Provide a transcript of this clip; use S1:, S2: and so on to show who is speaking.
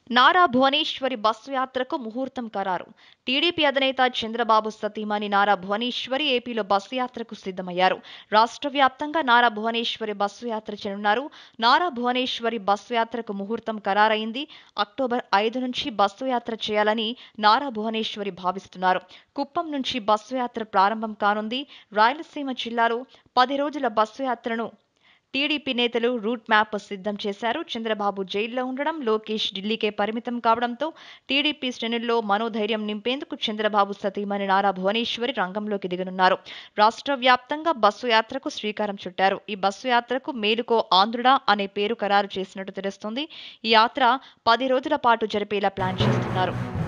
S1: Nara Bhuvaneswari bus యాత్రకు ముహూర్తం ఖరారు టీడీపీ అధినేత చంద్రబాబు సతీమణి నారా భువనేశ్వరి ఏపీలో బస్సు యాత్రకు సిద్ధమయ్యారు రాష్ట్ర వ్యాప్తంగా నారా భువనేశ్వరి బస్సు యాత్ర చేయనున్నారు నారా భువనేశ్వరి బస్సు యాత్రకు ముహూర్తం ఖరారైంది అక్టోబర్ ఐదు నుంచి బస్సు యాత్ర చేయాలని నారా భువనేశ్వరి భావిస్తున్నారు కుప్పం నుంచి బస్సు యాత్ర ప్రారంభం కానుంది రాయలసీమ జిల్లాలో పది రోజుల బస్సు యాత్రను టీడీపీ నేతలు రూట్ మ్యాప్ సిద్ధం చేశారు చంద్రబాబు జైల్లో ఉండడం లోకేష్ ఢిల్లీకే పరిమితం కావడంతో టీడీపీ శ్రేణుల్లో మనోధైర్యం నింపేందుకు చంద్రబాబు సతీమణి నారా భువనేశ్వరి రంగంలోకి దిగనున్నారు రాష్ట్ర వ్యాప్తంగా బస్సు యాత్రకు శ్రీకారం చుట్టారు ఈ బస్సు యాత్రకు మేలుకో ఆంధ్రుడా అనే పేరు ఖరారు చేసినట్టు తెలుస్తోంది ఈ యాత్ర పది రోజుల పాటు జరిపేలా ప్లాన్ చేస్తున్నారు